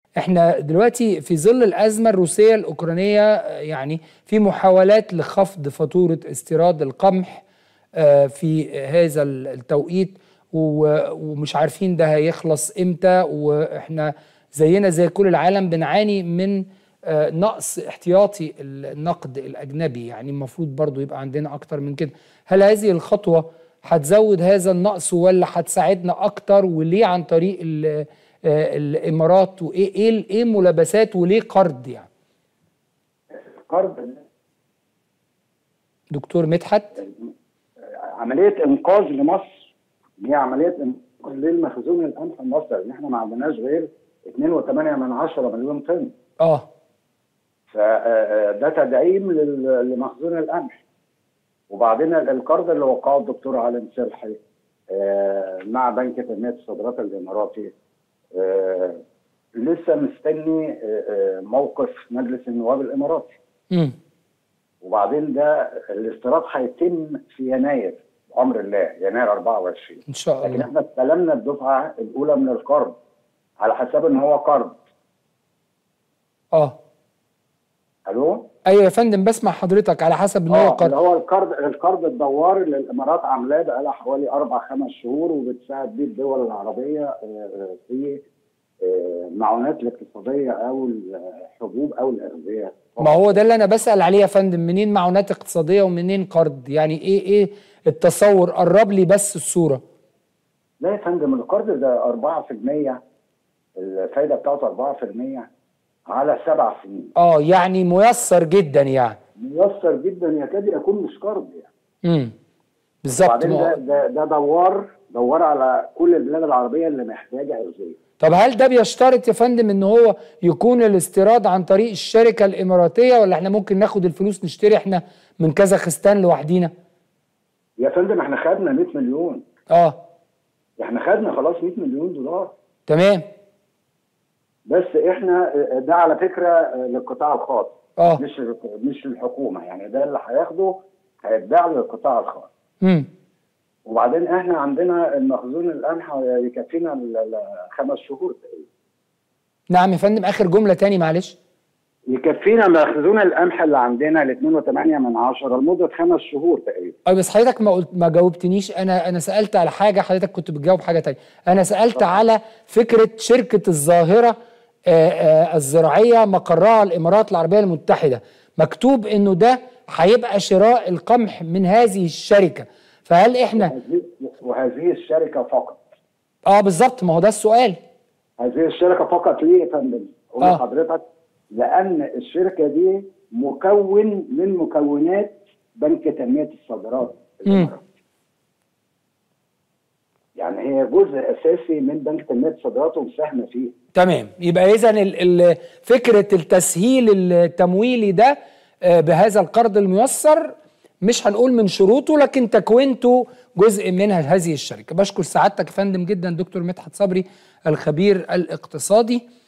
احنا دلوقتي في ظل الازمه الروسيه الاوكرانيه آه، يعني في محاولات لخفض فاتوره استيراد القمح آه، في هذا التوقيت و- ومش عارفين ده هيخلص امتى واحنا زينا زي كل العالم بنعاني من آه، نقص احتياطي النقد الاجنبي يعني المفروض برضو يبقى عندنا اكتر من كده هل هذه الخطوه هتزود هذا النقص ولا هتساعدنا اكتر وليه عن طريق ال- آه، الامارات وايه ايه ايه ملابسات وليه قرض يعني قرض دكتور مدحت عمليه انقاذ لمصر هي عمليه انقاذ للمخزون القمح المصري ان احنا ما عندناش غير 2.8 من 10 مليون طن اه فده تدعيم لل- لمخزون القمح وبعدين القرض اللي وقعه الدكتور علي مسلحي آه، مع بنك تنميه الصادرات الاماراتي آه، لسه مستني آه، آه، موقف مجلس النواب الاماراتي امم وبعدين ده الاستيراد هيتم في يناير بامر الله يناير 24 ان شاء لكن الله احنا استلمنا الدفعه الاولى من القرض على حساب ان هو قرض اه الو ايوه يا فندم بسمع حضرتك على حسب ان هو اه اللي قرض هو القرض القرض الدوار اللي الامارات عاملاه بقالها حوالي اربع خمس شهور وبتساعد بيه الدول العربيه آه، آه، في آه، المعونات الاقتصاديه او الحبوب او الاغذيه ما هو ده اللي انا بسال عليه يا فندم منين معونات اقتصاديه ومنين قرض يعني ايه ايه التصور قرب لي بس الصوره لا يا فندم القرض ده 4% الفايده بتاعته 4% على سبع سنين اه يعني ميسر جدا يعني ميسر جدا يكاد يكون مش قرض يعني امم بالظبط وبعدين ده, ما- ده ده دوار دوار على كل البلاد العربيه اللي محتاجه اغذيه طب هل ده بيشترط يا فندم ان هو يكون الاستيراد عن طريق الشركه الاماراتيه ولا احنا ممكن ناخد الفلوس نشتري احنا من كازاخستان لوحدينا يا فندم احنا خدنا 100 مليون اه احنا خدنا خلاص 100 مليون دولار تمام بس احنا ده على فكره للقطاع الخاص اه مش مش للحكومه يعني ده اللي هياخده هيتباع للقطاع الخاص امم وبعدين احنا عندنا المخزون القمح يكفينا ل- ل- خمس شهور تقريبا نعم يا فندم اخر جمله تاني معلش يكفينا مخزون القمح اللي عندنا ل 2.8 من عشرة لمده خمس شهور تقريبا اه بس حضرتك ما قلت ما جاوبتنيش انا انا سالت على حاجه حضرتك كنت بتجاوب حاجه تانية انا سالت على فكره شركه الظاهره آه، آه، الزراعيه مقرها الامارات العربيه المتحده مكتوب انه ده هيبقى شراء القمح من هذه الشركه فهل احنا وهذه- وهذه الشركه فقط اه بالظبط ما هو ده السؤال هذه الشركه فقط ليه يا فندم؟ اقول آه. لحضرتك لان الشركه دي مكون من مكونات بنك تنميه الصادرات مم. يعني هي جزء اساسي من بنك تنميه الصادرات ومساهمه فيه تمام يبقى اذا ال- ال- فكره التسهيل التمويلي ده آه، بهذا القرض الميسر مش هنقول من شروطه لكن تكوينته جزء منها هذه الشركه بشكر سعادتك يا فندم جدا دكتور مدحت صبري الخبير الاقتصادي